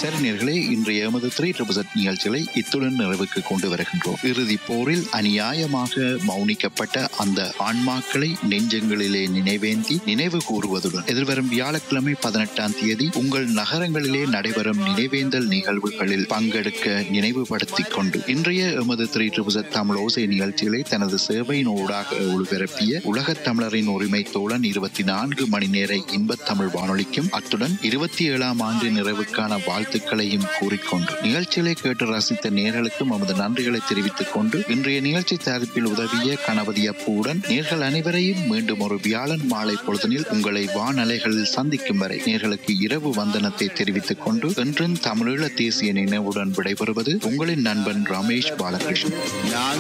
சரிநேர்களே இன்றைய எமது three triple நிகழ்ச்சிகளை இத்துடன் நிறைவுக்கு கொண்டு வருகின்றோம் இறுதி போரில் அநியாயமாக மௌனிக்கப்பட்ட அந்த ஆன்மாக்களை நெஞ்சங்களிலே நினைவேந்தி நினைவு கூறுவதுடன் எதிர்வரும் வியாழக்கிழமை பதினெட்டாம் தேதி உங்கள் நகரங்களிலே நடைபெறும் நினைவேந்தல் நிகழ்வுகளில் பங்கெடுக்க நினைவுபடுத்திக் கொண்டு இன்றைய எமது த்ரீ ட்ரிபிள் தமிழ் ஓசை நிகழ்ச்சிகளை தனது சேவையின் ஊடாக ஒளிபரப்பிய உலகத் தமிழரின் உரிமை தோழன் இருபத்தி நான்கு மணி நேர இன்பத் தமிழ் வானொலிக்கும் அத்துடன் இருபத்தி ஏழாம் ஆண்டு நிறைவுக்கான வாழ்த்துக்களையும் கூறிக்கொண்டு நிகழ்ச்சிகளை கேட்டு ரசித்த நேர்களுக்கும் நமது நன்றிகளை தெரிவித்துக் கொண்டு இன்றைய நிகழ்ச்சி தயாரிப்பில் உதவிய கணபதி அப்புவுடன் நேர்கள் அனைவரையும் மீண்டும் ஒரு வியாழன் மாலை பொழுதனில் உங்களை வானலைகளில் சந்திக்கும் வரை நேர்களுக்கு இரவு வந்தனத்தை தெரிவித்துக் கொண்டு என்றும் தமிழீழ தேசிய நினைவுடன் விடைபெறுவது உங்களின் நண்பன் ரமேஷ் பாலகிருஷ்ணன் நான்